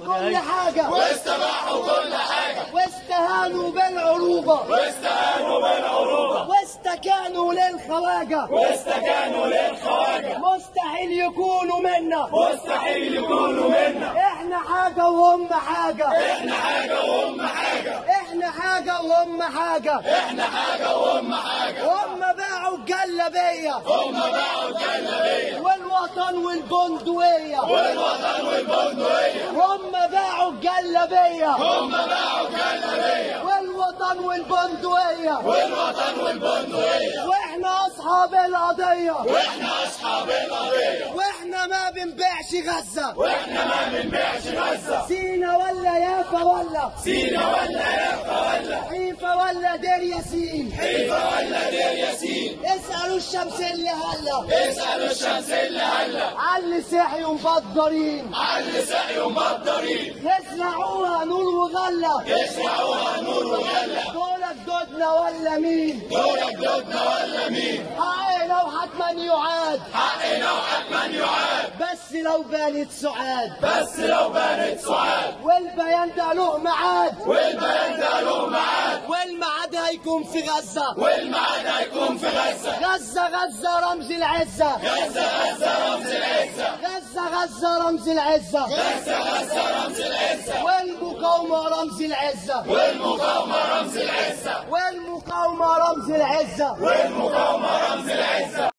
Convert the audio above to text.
كل حاجة واستباحوا كل حاجة واستهانوا بالعروبة واستهانوا بالعروبة واستكانوا للخواجة واستكانوا للخواجة مستحيل يكونوا منا مستحيل يكونوا منا احنا حاجة وهم حاجة احنا حاجة وهم حاجة احنا حاجة وهم حاجة احنا حاجة وهم حاجة هم باعوا الجلابية هم باعوا الجلابية والوطن والبندقية والوطن والبندقية هم باعوا الجلابية هم باعوا الجلابية والوطن والبندقية والوطن والبندقية واحنا اصحاب القضية واحنا اصحاب القضية واحنا ما بنبيعش غزة واحنا ما بنبيعش غزة سينا ولا يافا ولا سينا ولا يافا ولا حيفا ولا دير ياسين حيفا ولا دير ياسين اسألوا الشمس اللي هلا اسألوا الشمس اللي هلا علي صحيوا مبدرين على سعي مقدرين يزرعوها نور وغلة يزرعوها نور وغلة دول جدودنا ولا مين دول جدودنا ولا مين حقنا وحتما يعاد حقنا وحتما يعاد بس لو بانت سعاد بس لو بانت سعاد والبيان ده له ميعاد والبيان ده له ميعاد والميعاد هيكون في غزة والميعاد هيكون في غزة غزة غزة رمز العزة غزة غزة رمز العزة غزة غزة رمز العزة غزة غزة رمز العزة والمقاومة رمز العزة والمقاومة رمز العزة والمقاومة رمز العزة والمقاومة رمز العزة